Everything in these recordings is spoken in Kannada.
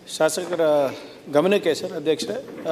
ಶಾಸಕರ ಗಮನಕ್ಕೆ ಸರ್ ಅಧ್ಯಕ್ಷರೇ ಆ,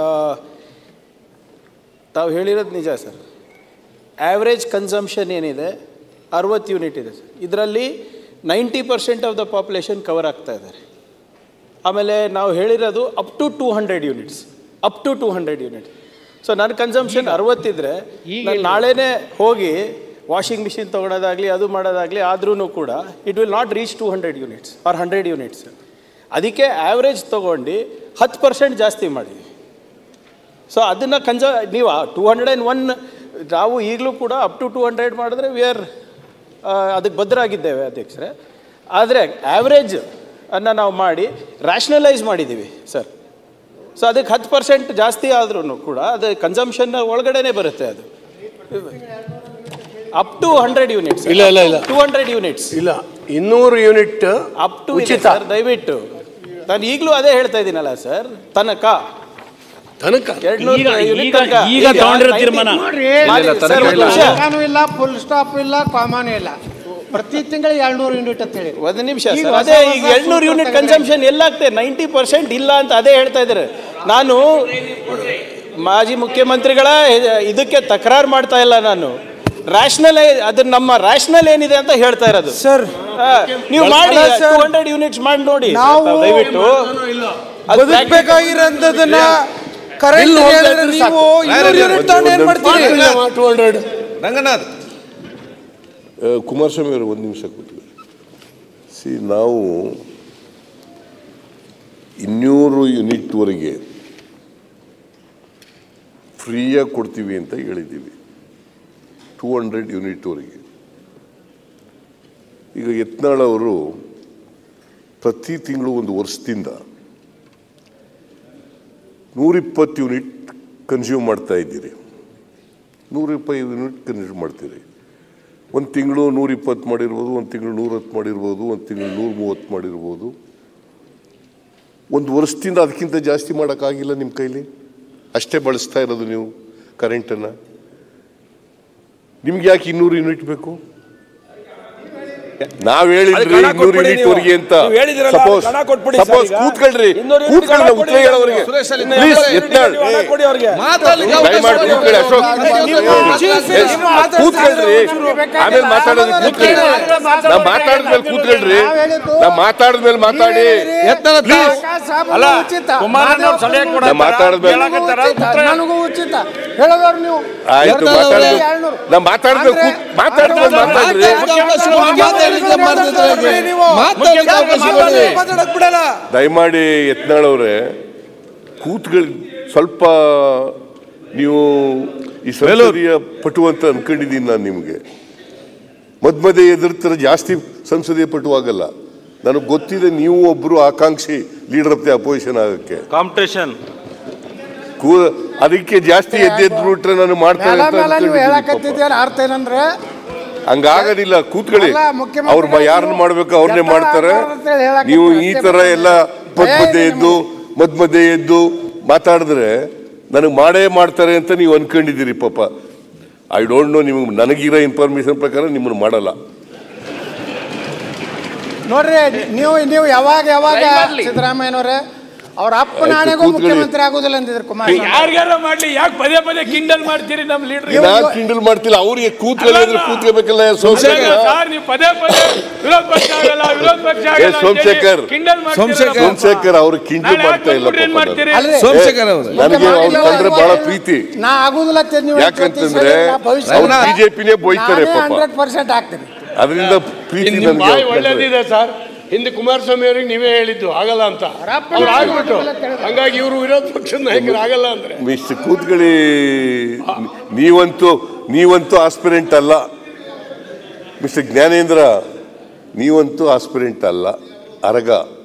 ತಾವು ಹೇಳಿರೋದು ನಿಜ ಸರ್ ಆ್ಯಾವ್ರೇಜ್ ಕನ್ಸಂಪ್ಷನ್ ಏನಿದೆ ಅರವತ್ತು ಯೂನಿಟ್ ಇದೆ ಸರ್ ಇದರಲ್ಲಿ ninety percent of the population cover ಆಗ್ತಾ ಇದ್ದಾರೆ ಆಮೇಲೆ ನಾವು ಹೇಳಿರೋದು up to two hundred units up to two hundred unit so ನನ್ನ ಕನ್ಸಂಪ್ಷನ್ ಅರವತ್ತಿದ್ರೆ ನಾನು ನಾಳೆನೇ ಹೋಗಿ ವಾಷಿಂಗ್ ಮಿಷಿನ್ ತೊಗೊಳೋದಾಗಲಿ ಅದು ಮಾಡೋದಾಗಲಿ ಆದ್ರೂ ಕೂಡ it will not reach two hundred units or hundred units ಅದಕ್ಕೆ ಆ್ಯಾವ್ರೇಜ್ ತೊಗೊಂಡು ಹತ್ತು ಪರ್ಸೆಂಟ್ ಜಾಸ್ತಿ ಮಾಡಿದ್ವಿ ಸೊ ಅದನ್ನು ಕನ್ಸ ನೀವು ಟೂ ಹಂಡ್ರೆಡ್ ಆ್ಯಂಡ್ ಒನ್ ನಾವು ಈಗಲೂ ಕೂಡ ಅಪ್ ಟು ಟೂ ಹಂಡ್ರೆಡ್ ಮಾಡಿದ್ರೆ ವಿ ಆರ್ ಅದಕ್ಕೆ ಬದ್ಧರಾಗಿದ್ದೇವೆ ಅಧ್ಯಕ್ಷರೇ ಆದರೆ ಆ್ಯಾವ್ರೇಜ್ ಅನ್ನು ನಾವು ಮಾಡಿ ರ್ಯಾಷನಲೈಸ್ ಮಾಡಿದ್ದೀವಿ ಸರ್ ಸೊ ಅದಕ್ಕೆ ಹತ್ತು ಪರ್ಸೆಂಟ್ ಜಾಸ್ತಿ ಆದ್ರೂ ಕೂಡ ಅದು ಕನ್ಸಂಪ್ಷನ್ ಒಳಗಡೆನೆ ಬರುತ್ತೆ ಅದು ಅಪ್ ಟು ಹಂಡ್ರೆಡ್ ಯೂನಿಟ್ಸ್ ಇಲ್ಲ, ಇಲ್ಲ, ಇಲ್ಲ. ಟೂ ಹಂಡ್ರೆಡ್ ಯೂನಿಟ್ಸ್ ಇಲ್ಲ ಇನ್ನೂರು ಯೂನಿಟ್ ಅಪ್ ಟು ಉಚಿತ ಸರ್ ದಯವಿಟ್ಟು ನಾನು ಈಗಲೂ ಅದೇ ಹೇಳ್ತಾ ಇದ್ದೀನಲ್ಲ ಸರ್ ತನಕ ತನಕ ಎರಡ್ನೂರು ಈಗ- unit ಈಗ- ತನಕ. ಈಗ ತಗೊಂಡಿರೋ ತೀರ್ಮಾನ. ಮಾಡಿ, ಇಲ್ಲ, ಸರ್, ತನಕ ಒಂದು ಇಲ್ಲ. ನಿಮಿಷ. ತನಕನೂ ಇಲ್ಲ ಫುಲ್ ಸ್ಟಾಪ್ ಇಲ್ಲ ಕಾಮನ್ ಇಲ್ಲ ಪ್ರತಿ ತಿಂಗಳು ಏಳ್ನೂರು ಯೂನಿಟ್ ಅಂತ ಹೇಳಿ ಒಂದು ನಿಮಿಷ ಈಗ ಸರ್ ಹೊಸ ಅದೇ ಹೊಸ ಈಗ ಎರಡ್ನೂರು ಸೂತ್ರ ಯೂನಿಟ್ ತೆಗೆದ್ರೆ- ಕನ್ಸಂಪ್ಷನ್ ಎಲ್ಲಾಗ್ತದೆ ನೈಂಟಿ ಪರ್ಸೆಂಟ್ ಇಲ್ಲ ಅಂತ ಅದೇ ಹೇಳ್ತಾ ಇದ್ದಾರೆ ನಾನು ಮಾಜಿ ಮುಖ್ಯಮಂತ್ರಿಗಳ ಇದಕ್ಕೆ ತಕರಾರು ಮಾಡ್ತಾ ಇಲ್ಲ ನಾನು ರ್ಯಾಷನಲ್ ಅದು ನಮ್ಮ ರ್ಯಾಷನಲ್ ಏನಿದೆ ಅಂತ ಹೇಳ್ತಾ ಇರೋದು ಸರ್ ಹಾ, ನೀವು ಮಾಡಿ ಅಲ್ಲ ಸರ್. ಟೂ ಹಂಡ್ರೆಡ್ ಯೂನಿಟ್ಸ್ ಮಾಡಿ ನೋಡಿ ನಾವು ದಯವಿಟ್ಟು ಅದು ಬದುಕಬೇಕಾಗಿರೋಂಥದ್ದನ್ನ ಕರೆಂಟ್ ಹೇಳಿದ್ರೆ ನೀವು ಇನ್ನೂರು ಯೂನಿಟ್ ತಗೊಂಡು ಏನ್ ಮಾಡ್ತೀರಿ ಟೂ ಹಂಡ್ರೆಡ್ ರಂಗನಾಥ್ ಆ, ಕುಮಾರಸ್ವಾಮಿ ಅವರು ಒಂದು ನಿಮಿಷ ಕೂತ್ಕೊಳ್ಳಿ ಸಿ ನಾವು ಇನ್ನೂರು ಯೂನಿಟ್ವರೆಗೆ ಫ್ರೀಯಾಗಿ ಕೊಡ್ತೀವಿ ಅಂತ ಹೇಳಿದ್ದೀವಿ ಟೂ ಹಂಡ್ರೆಡ್ ಯೂನಿಟ್ವರೆಗೆ ಈಗ ಯತ್ನಾಳ್ ಅವರು ಪ್ರತಿ ತಿಂಗಳು ಒಂದು ವರ್ಷದಿಂದ ನೂರಿಪ್ಪತ್ತು ಯೂನಿಟ್ ಕನ್ಸ್ಯೂಮ್ ಮಾಡ್ತಾ ಇದ್ದೀರಿ ನೂರಿಪ್ಪತ್ತು ಯೂನಿಟ್ ಕನ್ಸ್ಯೂಮ್ ಮಾಡ್ತೀರಿ ಒಂದು ತಿಂಗಳು ನೂರ ಇಪ್ಪತ್ತು ಮಾಡಿರ್ಬೋದು ಒಂದು ತಿಂಗಳು ನೂರ ಹತ್ತು ಮಾಡಿರ್ಬೋದು ಒಂದು ತಿಂಗಳು ನೂರ ಮೂವತ್ತು ಮಾಡಿರ್ಬೋದು ಒಂದು ವರ್ಷದಿಂದ ಅದಕ್ಕಿಂತ ಜಾಸ್ತಿ ಮಾಡೋಕ್ಕಾಗಿಲ್ಲ ನಿಮ್ಮ ಕೈಲಿ ಅಷ್ಟೇ ಬಳಸ್ತಾ ಇರೋದು ನೀವು ಕರೆಂಟನ್ನು ನಿಮ್ಗೆ ಯಾಕೆ ಇನ್ನೂರು ಯೂನಿಟ್ ಬೇಕು ನಾವ್ ಹೇಳಿದ್ರಿ ಅದಕ್ಕೆ ಹಣ ಇನ್ನೂರು ಕೊಟ್ಬಿಡಿ ಯೂನಿಟ್ ನೀವು. ವರೆಗೆ ಅಂತ ನೀವು ಹೇಳಿದ್ರಲ್ಲ, ಸಪೋಸ್ ಹಣ ಕೊಟ್ಬಿಡಿ ಸರ್ ಸಪೋಸ್ ಈಗ. ಕೂತ್ಕೊಳ್ರಿ ಇನ್ನೂರು ಯೂನಿಟ್ ಕೂತ್ಕೊಳ್ಳಿ ಹಣ ನಾವು ಉತ್ತರ ಕೊಡಿ ಹೇಳೋವರೆಗೆ ಸುರೇಶ್ ಅಲ್ಲಿ ಪ್ಲೀಸ್ ಇನ್ನೂರು ಯತ್ನಾಳ್ ಯೂನಿಟ್ ಹಣ ಕೊಡಿ ಅವ್ರಿಗೆ. ದಯಮಾಡಿ ಕೂತ್ಕೊಳ್ಳಿ ಅಶೋಕ್ ಕೂತ್ಕೊಳ್ರಿ ಆಮೇಲೆ ಮಾತಾಡೋದು ಕೂತ್ಕೊಳ್ರಿ ನಾ ಮಾತಾಡಿದ್ಮೇಲೆ ಕೂತ್ಕೊಳ್ರಿ ನಾ ಮಾತಾಡಿದ್ಮೇಲೆ ಮಾತಾಡಿ Please. ಅಲ್ಲ ಉಚಿತ ಕುಮಾರಣ್ಣವ್ರು ಸಲಹೆ ಕೊಡ ನಾ ಮಾತಾಡಿದ್ಮೇಲೆ ನನಗೂ ಉಚಿತ ಹೇಳೋದವ್ರು ನೀವು ಆಯ್ತು ಮಾತಾಡಿದ್ಮೇಲೆ ನಾ ಮಾತಾಡಿದ್ಮೇಲೆ ಕೂತ್ ಮಾತಾಡಿದ್ಮೇಲೆ ಮಾತಾಡ್ರಿ ಮಾತಾಡಕ್ ಬಿಡಲ್ಲ ದಯಮಾಡಿ ಯತ್ನಾಳ್ ಅವರೇ ಕೂತ್ಗಳು ಸ್ವಲ್ಪ ನೀವು ಈ ಸಂಸದೀಯ ಪಟು ಅಂತ ಅನ್ಕೊಂಡಿದ್ದೀನಿ ನಾನು ನಿಮಗೆ ಮಧ್ಯ ಮಧ್ಯೆ ಎದುರ್ತಾರೆ ಜಾಸ್ತಿ ಸಂಸದೀಯ ಪಟು ಆಗಲ್ಲ ನನಗೆ ಗೊತ್ತಿದೆ ನೀವು ಒಬ್ಬರು ಆಕಾಂಕ್ಷಿ ಲೀಡರ್ ಆಫ್ ದಿ ಅಪೋಸಿಷನ್ ಆಗಕ್ಕೆ ಕಾಂಪಿಟೇಷನ್ ಕೂ ಅದಕ್ಕೆ ಜಾಸ್ತಿ ಎದ್ದೆದ್ದು ಬಿಟ್ರೆ ನಾನು ಮಾಡ್ತೇನೆ ಮೇಲ ಅಂತ ಮೇಲ ನೀವು ಅನ್ಕೊಂಡಿದ್ದೀನಿ ಪಾಪ. ಹೇಳಕತ್ತಿದ್ದೀರ ಅರ್ಥ ಏನಂದ್ರೆ ಹಂಗಾಗೋದಿಲ್ಲ ಕೂತ್ಕೊಳ್ಳಿ ಅಲ್ಲ, ಮುಖ್ಯಮಂತ್ರಿಗಳು ಅವ್ರ ಯಾರನ್ನ ಮಾಡ್ಬೇಕು ಅವ್ರನ್ನೇ ಎತ್ತಾಳ ಮಾಡ್ತಾರೆ ಆಕಾರ ಅಂತ ಹೇಳಿ ಹೇಳಕ್ಕೆ ನೀವು ಈ ಅಷ್ಟೇ ತರ ಎಲ್ಲ ಮಧ್ಯ ಭಯ ಮಧ್ಯೆ ಇದೆ ಎದ್ದು ಮಧ್ಯ ಮಧ್ಯೆ ಎದ್ದು ಮಾತಾಡಿದ್ರೆ ನನಗೆ ಮಾಡೇ ಮಾಡ್ತಾರೆ ಅಂತ ನೀವು ಅನ್ಕೊಂಡಿದ್ದೀರಿ ಪಾಪ ಐ ಡೋಂಟ್ ನೋ ನಿಮಗೆ ನನಗಿರೋ ಇನ್ಫಾರ್ಮೇಶನ್ ಪ್ರಕಾರ ನಿಮ್ಮನ್ನು ಮಾಡಲ್ಲ ನೋಡ್ರಿ ನೀವು ನೀವು ಯಾವಾಗ ಯಾವಾಗ ಸಿದ್ದರಾಮಯ್ಯನವರೇ ಅವ್ರ ಅಪ್ಪನ ಆಯ್ತು, ಆಣೆಗೂ ಕೂತ್ಕೊಳ್ಳಿ. ಮುಖ್ಯಮಂತ್ರಿ ಆಗುದಿಲ್ಲ ಅಂದಿದ್ರು ಕುಮಾರಸ್ವಾಮಿ ಯಾರ್ಯಾರ ಮಾಡ್ಲಿ ಯಾಕೆ ಪದೇ ಪದೇ ಕಿಂಡಲ್ ಮಾಡ್ತೀರಿ ನಮ್ಮ ಲೀಡರ್ ನಾನು ಕಿಂಡಲ್ ಮಾಡ್ತಿಲ್ಲ ಅವ್ರಿಗೆ ಕೂತ್ಕೊಳ್ಳಿ ಅಂದ್ರೆ ಕೂತ್ಕೋಬೇಕಲ್ಲ ಸೋಮಶೇಖರ್ ಸರ್ ನೀವು ಪದೇ ಪದೇ ವಿರೋಧ ಪಕ್ಷ ಆಗಲ್ಲ ವಿರೋಧ ಪಕ್ಷ ಏ, ಆಗಲ್ಲ ಸೋಮಶೇಖರ್. ಕಿಂಡಲ್ ಸೋಮಶೇಖರ್. ಸೋಮಶೇಖರ್ ಅವ್ರು ಕಿಂಡಲ್ ನಾಳೆ ಮಾಡ್ತಾ ಇಲ್ಲ ಹಾಕ್ಬಿಟ್ರೆ ಏನ್ ಪಾಪ ಮಾಡ್ತೀರಿ? ನಾನು. ಅಲ್ರಿ ಸೋಮಶೇಖರ್ ಅವರು ನನಗೆ ಅವ್ರು ಕಂಡ್ರೆ ಬಹಳ ಪ್ರೀತಿ ನಾ ಆಗುದಿಲ್ಲ ಅಂತ ನೀವು ಯಾಕಂತಂದ್ರೆ ಅವ್ರು ಬಿಜೆಪಿನೇ ಬೋಯ್ತಾರೆ ಪಾಪ ಹಂಡ್ರೆಡ್ ಪರ್ಸೆಂಟ್ ಆಗ್ತೀನಿ ಅದರಿಂದ ಪ್ರೀತಿ ನಿಮ್ಮ ನನಗೆ ಬಾಯಿ ಅವ್ರ ಕಂಡ್ರೆ. ಒಳ್ಳೇದಿದೆ ಸರ್ ಹಿಂದೆ ಕುಮಾರಸ್ವಾಮಿ ಅವರಿಗೆ ನೀವೇ ಹೇಳಿದ್ದು ಆಗಲ್ಲ ಅಂತ ಅವ್ರು ಆಗ್ಬಿಟ್ಟು ಹಂಗಾಗಿ ಇವರು ವಿರೋಧ ಪಕ್ಷದ ನಾಯಕರು ಆಗಲ್ಲ ಅಂದ್ರೆ ಮಿಸ್ಟರ್ ಕೂತ್ಕೊಳ್ಳಿ ನೀವಂತೂ ನೀವಂತೂ ಆಸ್ಪಿರೆಂಟ್ ಅಲ್ಲ ಮಿಸ್ಟರ್ ಜ್ಞಾನೇಂದ್ರ ನೀವಂತೂ ಆಸ್ಪಿರೆಂಟ್ ಅಲ್ಲ ಅರಗ